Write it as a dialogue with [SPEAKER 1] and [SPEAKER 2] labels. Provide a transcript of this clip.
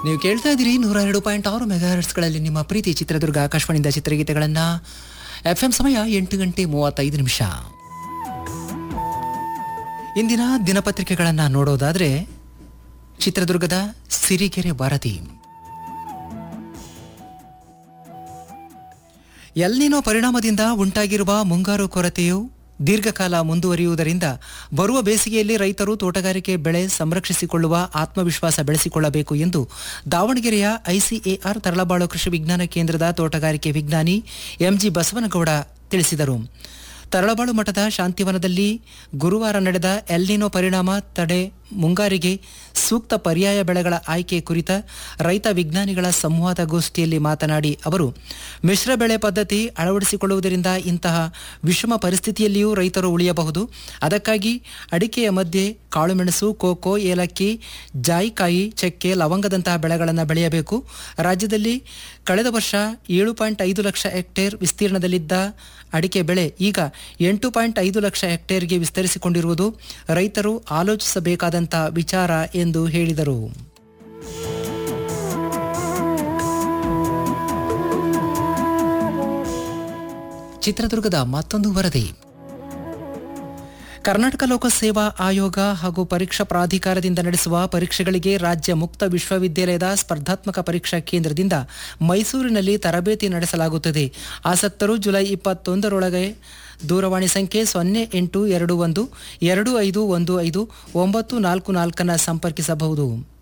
[SPEAKER 1] ನೀವು ಕೇಳ್ತಾ ಇದ್ದೀರಿ ನೂರ ಎರಡು ಪಾಯಿಂಟ್ ಆರು ಮೆಗಾಹರ್ಟ್ಸ್ಗಳಲ್ಲಿ ನಿಮ್ಮ ಪ್ರೀತಿ ಚಿತ್ರದುರ್ಗ ಆಕಾಶವಾಣಿಯಿಂದ ಚಿತ್ರಗೀತೆಗಳನ್ನು ಎಫ್ ಎಂ ಸಮಯ ಎಂಟು ಗಂಟೆ ಮೂವತ್ತೈದು ನಿಮಿಷ ಇಂದಿನ ದಿನಪತ್ರಿಕೆಗಳನ್ನು ನೋಡೋದಾದರೆ ಚಿತ್ರದುರ್ಗದ ಸಿರಿಗೆರೆ ಭಾರತಿ ಎಲ್ನಿನೋ ಪರಿಣಾಮದಿಂದ ಉಂಟಾಗಿರುವ ಮುಂಗಾರು ಕೊರತೆಯು ದೀರ್ಘಕಾಲ ಮುಂದುವರಿಯುವುದರಿಂದ ಬರುವ ಬೇಸಿಗೆಯಲ್ಲಿ ರೈತರು ತೋಟಗಾರಿಕೆ ಬೆಳೆ ಸಂರಕ್ಷಿಸಿಕೊಳ್ಳುವ ಆತ್ಮವಿಶ್ವಾಸ ಬೆಳೆಸಿಕೊಳ್ಳಬೇಕು ಎಂದು ದಾವಣಗೆರೆಯ ಐಸಿಎಆರ್ ತರಳಬಾಳು ಕೃಷಿ ವಿಜ್ಞಾನ ಕೇಂದ್ರದ ತೋಟಗಾರಿಕೆ ವಿಜ್ಞಾನಿ ಎಂಜಿ ಬಸವನಗೌಡ ತಿಳಿಸಿದರು ತರಳಬಾಳು ಮಠದ ಶಾಂತಿವನದಲ್ಲಿ ಗುರುವಾರ ನಡೆದ ಎಲ್ನಿನೋ ಪರಿಣಾಮ ತಡೆ ಮುಂಗಾರಿಗೆ ಸೂಕ್ತ ಪರ್ಯಾಯ ಬೆಳೆಗಳ ಆಯ್ಕೆ ಕುರಿತ ರೈತ ವಿಜ್ಞಾನಿಗಳ ಸಂವಾದ ಗೋಷ್ಠಿಯಲ್ಲಿ ಮಾತನಾಡಿ ಅವರು ಮಿಶ್ರ ಬೆಳೆ ಪದ್ಧತಿ ಅಳವಡಿಸಿಕೊಳ್ಳುವುದರಿಂದ ಇಂತಹ ವಿಷಮ ಪರಿಸ್ಥಿತಿಯಲ್ಲಿಯೂ ರೈತರು ಉಳಿಯಬಹುದು ಅದಕ್ಕಾಗಿ ಅಡಿಕೆಯ ಮಧ್ಯೆ ಕಾಳುಮೆಣಸು ಕೋಕೋ ಏಲಕ್ಕಿ ಜಾಯಿಕಾಯಿ ಚಕ್ಕೆ ಲವಂಗದಂತಹ ಬೆಳೆಗಳನ್ನು ಬೆಳೆಯಬೇಕು ರಾಜ್ಯದಲ್ಲಿ ಕಳೆದ ವರ್ಷ ಏಳು ಪಾಯಿಂಟ್ ಐದು ಲಕ್ಷ ಹೆಕ್ಟೇರ್ ವಿಸ್ತೀರ್ಣದಲ್ಲಿದ್ದ ಅಡಿಕೆ ಬೆಳೆ ಈಗ ಎಂಟು ಪಾಯಿಂಟ್ ಐದು ಲಕ್ಷ ಹೆಕ್ಟೇರ್ಗೆ ವಿಸ್ತರಿಸಿಕೊಂಡಿರುವುದು ರೈತರು ಆಲೋಚಿಸಬೇಕಾದಂಥ ವಿಚಾರ ಎಂದು ಹೇಳಿದರು ಚಿತ್ರದುರ್ಗದ ಮತ್ತೊಂದು ವರದಿ ಕರ್ನಾಟಕ ಲೋಕಸೇವಾ ಆಯೋಗ ಹಾಗೂ ಪರೀಕ್ಷಾ ಪ್ರಾಧಿಕಾರದಿಂದ ನಡೆಸುವ ಪರೀಕ್ಷೆಗಳಿಗೆ ರಾಜ್ಯ ಮುಕ್ತ ವಿಶ್ವವಿದ್ಯಾಲಯದ ಸ್ಪರ್ಧಾತ್ಮಕ ಪರೀಕ್ಷಾ ಕೇಂದ್ರದಿಂದ ಮೈಸೂರಿನಲ್ಲಿ ತರಬೇತಿ ನಡೆಸಲಾಗುತ್ತದೆ ಆಸಕ್ತರು ಜುಲೈ ಇಪ್ಪತ್ತೊಂದರೊಳಗೆ ದೂರವಾಣಿ ಸಂಖ್ಯೆ ಸೊನ್ನೆ ಎಂಟು ಎರಡು ಒಂದು ಎರಡು ಐದು ಒಂದು ಐದು ಒಂಬತ್ತು ನಾಲ್ಕು ನಾಲ್ಕನ್ನು ಸಂಪರ್ಕಿಸಬಹುದು